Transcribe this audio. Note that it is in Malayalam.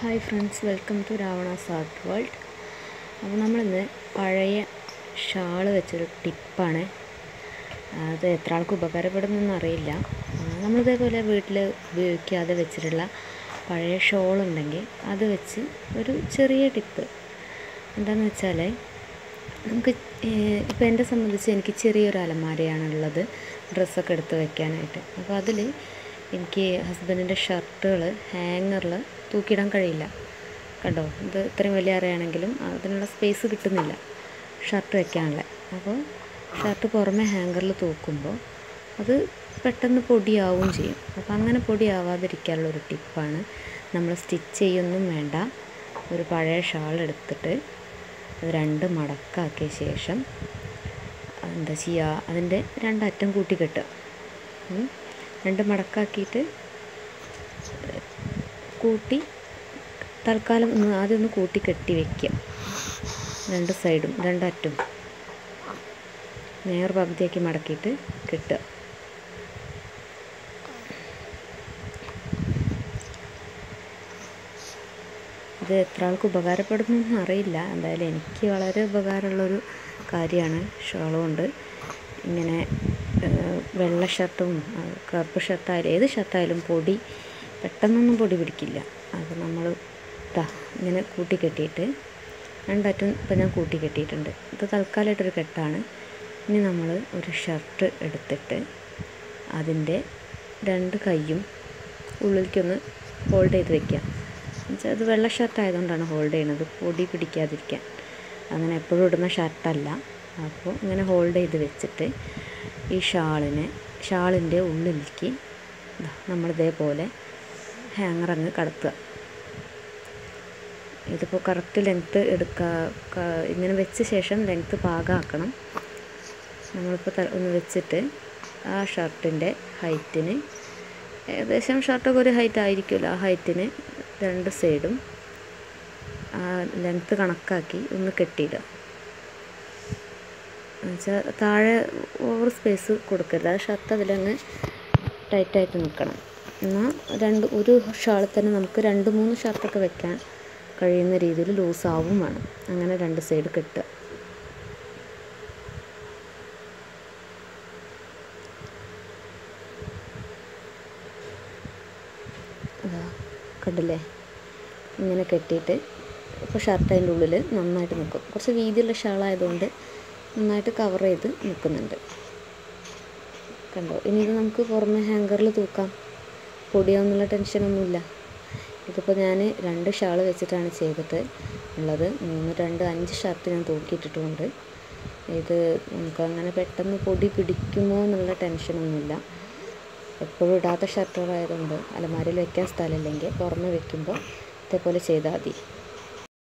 Hi friends welcome to Ravana's art world അപ്പോൾ നമ്മളിന്ന് പഴയ ഷാള് വെച്ചൊരു ടിപ്പാണ് അത് എത്ര ആൾക്ക് ഉപകാരപ്പെടുന്നൊന്നും അറിയില്ല ആ, നമ്മളിതേപോലെ വീട്ടിൽ ഉപയോഗിക്കാതെ വെച്ചിട്ടുള്ള പഴയ ഷോൾ ഉണ്ടെങ്കിൽ അത് വെച്ച് ഒരു ചെറിയ ടിപ്പ് എന്താണെന്ന് വെച്ചാൽ നമുക്ക് ഇപ്പോൾ എന്നെ സംബന്ധിച്ച് എനിക്ക് ചെറിയൊരു അലമാരയാണുള്ളത് ഡ്രസ്സൊക്കെ എടുത്ത് വെക്കാനായിട്ട് അപ്പോൾ അതിൽ എനിക്ക് ഹസ്ബൻഡിൻ്റെ ഷർട്ടുകൾ ഹാങ്ങറിൽ തൂക്കിയിടാൻ കഴിയില്ല കണ്ടോ ഇത് ഇത്രയും വലിയ അറയാണെങ്കിലും അതിനുള്ള സ്പേസ് കിട്ടുന്നില്ല ഷർട്ട് വെക്കാനുള്ള അപ്പോൾ ഷർട്ട് പുറമെ ഹാങ്കറിൽ തൂക്കുമ്പോൾ അത് പെട്ടെന്ന് പൊടിയാവും ചെയ്യും അപ്പോൾ അങ്ങനെ പൊടിയാവാതിരിക്കാനുള്ള ഒരു ടിപ്പാണ് നമ്മൾ സ്റ്റിച്ച് ചെയ്യൊന്നും വേണ്ട ഒരു പഴയ ഷാൾ എടുത്തിട്ട് അത് രണ്ട് മടക്കാക്കിയ ശേഷം എന്താ ചെയ്യുക അതിൻ്റെ രണ്ടറ്റം കൂട്ടി കെട്ടുക ഉം. രണ്ട് മടക്കാക്കിയിട്ട് കൂട്ടി തൽക്കാലം ഒന്ന് ആദ്യം ഒന്ന് കൂട്ടി കെട്ടി വെക്കുക രണ്ട് സൈഡും രണ്ടറ്റും നേർ പകുതിയാക്കി മടക്കിയിട്ട് കെട്ടുക ഇത് എത്ര ആൾക്ക് ഉപകാരപ്പെടുന്നൊന്നും അറിയില്ല എന്തായാലും എനിക്ക് വളരെ ഉപകാരമുള്ളൊരു കാര്യമാണ് ഷോൾ കൊണ്ട് ഇങ്ങനെ ഏഹ്, വെള്ള ഷർട്ടും ആ, കറുപ്പ് ഷർട്ടായാലും ഏത് ഷർട്ടായാലും പൊടി പെട്ടെന്നൊന്നും പൊടി പിടിക്കില്ല അപ്പോൾ നമ്മൾ ഇതാ ഇങ്ങനെ കൂട്ടി കെട്ടിയിട്ട് രണ്ടറ്റും ഇപ്പം ഞാൻ കൂട്ടി കെട്ടിയിട്ടുണ്ട് ഇത് തൽക്കാലമായിട്ടൊരു കെട്ടാണ് ഇനി നമ്മൾ ഒരു ഷർട്ട് എടുത്തിട്ട് അതിൻ്റെ രണ്ട് കൈയും ഉള്ളിലേക്കൊന്ന് ഹോൾഡ് ചെയ്ത് വെക്കുക എന്നുവെച്ചാൽ അത് വെള്ള ഷർട്ട് ആയതുകൊണ്ടാണ് ഹോൾഡ് ചെയ്യണത് പൊടി പിടിക്കാതിരിക്കാൻ അങ്ങനെ എപ്പോഴും ഇടുന്ന ഷർട്ടല്ല അപ്പോൾ ഇങ്ങനെ ഹോൾഡ് ചെയ്ത് വെച്ചിട്ട് ഈ ഷാളിനെ ഷാളിൻ്റെ ഉള്ളിലേക്ക് ദാ നമ്മളിതേപോലെ ഹാങ്ങർ അങ്ങ് കടത്തുക ഇതിപ്പോൾ കറക്റ്റ് ലെങ്ത്ത് എടുക്കുക ഇങ്ങനെ വെച്ച ശേഷം ലെങ്ത്ത് പാകമാക്കണം നമ്മളിപ്പോൾ ത- ഒന്ന് വെച്ചിട്ട് ആ ഷർട്ടിൻ്റെ ഹൈറ്റിന് ഏകദേശം ഷർട്ടൊക്കെ ഒരു ഹൈറ്റ് ആയിരിക്കുമല്ലോ ആ ഹൈറ്റിന് രണ്ട് സൈഡും ആ ലെങ്ത്ത് കണക്കാക്കി ഒന്ന് കെട്ടിയിടുക എന്നുവെച്ചാൽ താഴെ ഓവർ സ്പേസ് കൊടുക്കരുത് ആ ഷർട്ട് അതിലങ്ങ് ടൈറ്റായിട്ട് നിൽക്കണം എന്നാൽ രണ്ട് ഒരു ഷാളിൽ തന്നെ നമുക്ക് രണ്ട് മൂന്ന് ഷർട്ടൊക്കെ വെക്കാൻ കഴിയുന്ന രീതിയിൽ ലൂസാവും വേണം അങ്ങനെ രണ്ട് സൈഡ് കെട്ടുക അതാ കണ്ടില്ലേ ഇങ്ങനെ കെട്ടിയിട്ട് ഇപ്പോൾ ഷർട്ട് അതിൻ്റെ ഉള്ളിൽ നന്നായിട്ട് നിൽക്കും കുറച്ച് വീതിയുള്ള ഷാളായതുകൊണ്ട് നന്നായിട്ട് കവർ ചെയ്ത് നിൽക്കുന്നുണ്ട് കണ്ടോ ഇനി ഇത് നമുക്ക് പുറമെ ഹാങ്കറിൽ തൂക്കാം പൊടിയാവുന്നുള്ള ടെൻഷനൊന്നുമില്ല ഇതിപ്പോൾ ഞാൻ രണ്ട് ഷാൾ വെച്ചിട്ടാണ് ചെയ്തിട്ട് ഉള്ളത് മൂന്ന് രണ്ട് അഞ്ച് ഷർട്ട് ഞാൻ തൂക്കിയിട്ടിട്ടുമുണ്ട് ഇത് നമുക്ക് അങ്ങനെ പെട്ടെന്ന് പൊടി പിടിക്കുമോ എന്നുള്ള ടെൻഷനൊന്നുമില്ല എപ്പോഴും ഇടാത്ത ഷർട്ടുകളായതുകൊണ്ട് അലമാരയിൽ വെക്കാൻ സ്ഥലമില്ലെങ്കിൽ പുറമെ വെക്കുമ്പോൾ ഇതേപോലെ ചെയ്താൽ മതി